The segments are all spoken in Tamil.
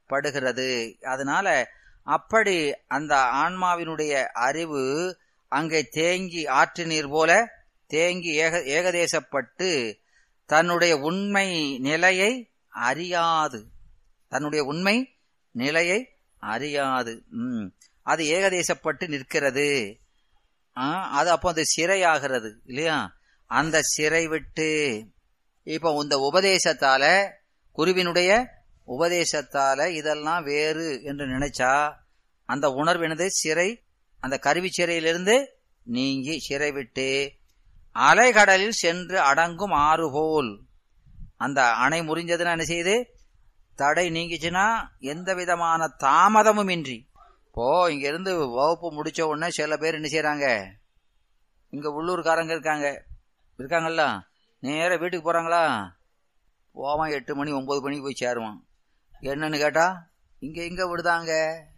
படுகிறது அதனால அப்படி அந்த ஆன்மாவினுடைய அறிவு அங்கே தேங்கி ஆற்று நீர் போல தேங்கி ஏக ஏகதேசப்பட்டு தன்னுடைய உண்மை நிலையை அறியாது தன்னுடைய உண்மை நிலையை அறியாது ம் அது ஏகதேசப்பட்டு நிற்கிறது ஆ, அது அப்போ அது சிறையாகிறது இல்லையா அந்த சிறை விட்டு இப்போ இந்த உபதேசத்தால குருவினுடைய உபதேசத்தால இதெல்லாம் வேறு என்று நினைச்சா அந்த உணர்வு என்னது சிறை அந்த கருவி சிறையிலிருந்து நீங்கி சிறை விட்டு அலைகடலில் சென்று அடங்கும் ஆறு போல் அந்த அணை முறிஞ்சதுன்னா என்ன செய்யுது தடை நீங்கிச்சுன்னா எந்த விதமான தாமதமும் இன்றி இப்போ இங்க இருந்து வகுப்பு முடிச்ச உடனே சில பேர் என்ன செய்யறாங்க இங்க உள்ளூர்காரங்க இருக்காங்க இருக்காங்கல்ல நேரா வீட்டுக்கு போறாங்களா போவான் எட்டு மணி ஒன்பது மணிக்கு போய் சேருவான் என்னன்னு கேட்டா இங்க இங்க விடுதாங்க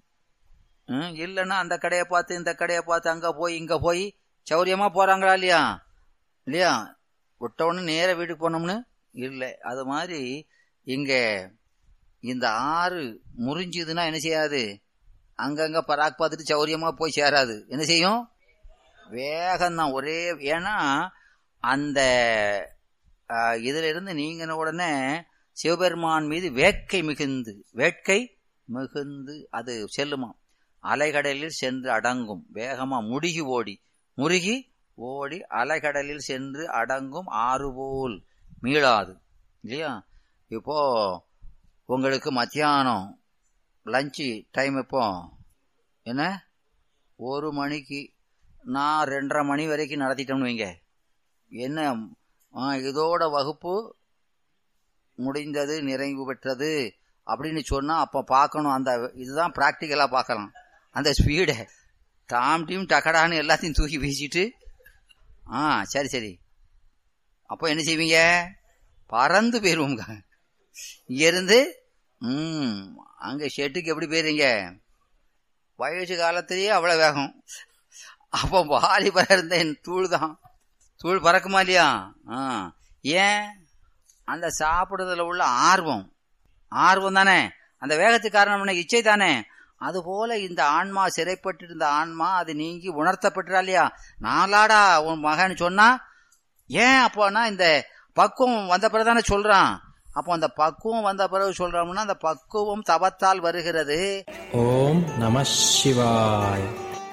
ம், இல்லைன்னா அந்த கடையை பார்த்து இந்த கடையை பார்த்து அங்க போய் இங்க போய் சௌரியமா போறாங்களா இல்லையா இல்லையா விட்ட உடனே நேர வீட்டுக்கு போனோம்னு இல்லை அது மாதிரி இங்க இந்த ஆறு முறிஞ்சுதுன்னா என்ன செய்யாது அங்கங்க பராக் பார்த்துட்டு சௌரியமா போய் சேராது என்ன செய்யும் வேகம்தான் ஒரே ஏன்னா அந்த ஆஹ், இதுல இருந்து நீங்கின உடனே சிவபெருமான் மீது வேட்கை மிகுந்து வேட்கை மிகுந்து அது செல்லுமா அலைகடலில் சென்று அடங்கும் வேகமா முடுகி ஓடி முருகி ஓடி அலைகடலில் சென்று அடங்கும் ஆறு போல் மீளாது இல்லையா இப்போ உங்களுக்கு மத்தியானம் லஞ்சு டைம் இப்போ என்ன ஒரு மணிக்கு நான் ரெண்டரை மணி வரைக்கும் நடத்திட்டோம்னு வைங்க என்ன ஆ, இதோட வகுப்பு முடிந்தது நிறைவு பெற்றது அப்படின்னு சொன்னா அப்ப பார்க்கணும் அந்த இதுதான் பிராக்டிக்கலா பார்க்கலாம் அந்த ஸ்பீடை டாம் டீம் டக்கடான்னு எல்லாத்தையும் தூக்கி வீசிட்டு ஆ சரி சரி அப்போ என்ன செய்வீங்க பறந்து போயிருவோங்க இங்க இருந்து ம் அங்க ஷெட்டுக்கு எப்படி போயிருங்க வயசு காலத்திலேயே அவ்வளவு வேகம் அப்போ வாலிபரா இருந்த என் தூள் தான் தூள் பறக்குமா இல்லையா ஆ ஏன் அந்த சாப்பிடுறதுல உள்ள ஆர்வம் ஆர்வம் தானே அந்த வேகத்துக்கு காரணம் என்ன இச்சை தானே அதுபோல இந்த ஆன்மா சிறைப்பட்டு இருந்த ஆன்மா அது நீங்கி உணர்த்தப்பட்டுறா இல்லையா நாளாடா உன் மகன் சொன்னா ஏன் அப்போனா இந்த பக்குவம் வந்த பிறகு தானே சொல்றான் அப்போ அந்த பக்குவம் வந்த பிறகு சொல்றோம்னா அந்த பக்குவம் தவத்தால் வருகிறது ஓம் நம சிவாய்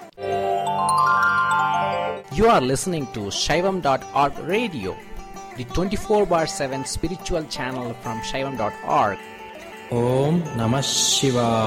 You are listening to Shaivam.org radio, the 24 bar 7 spiritual channel from Shaivam.org. Om Namah Shivaya.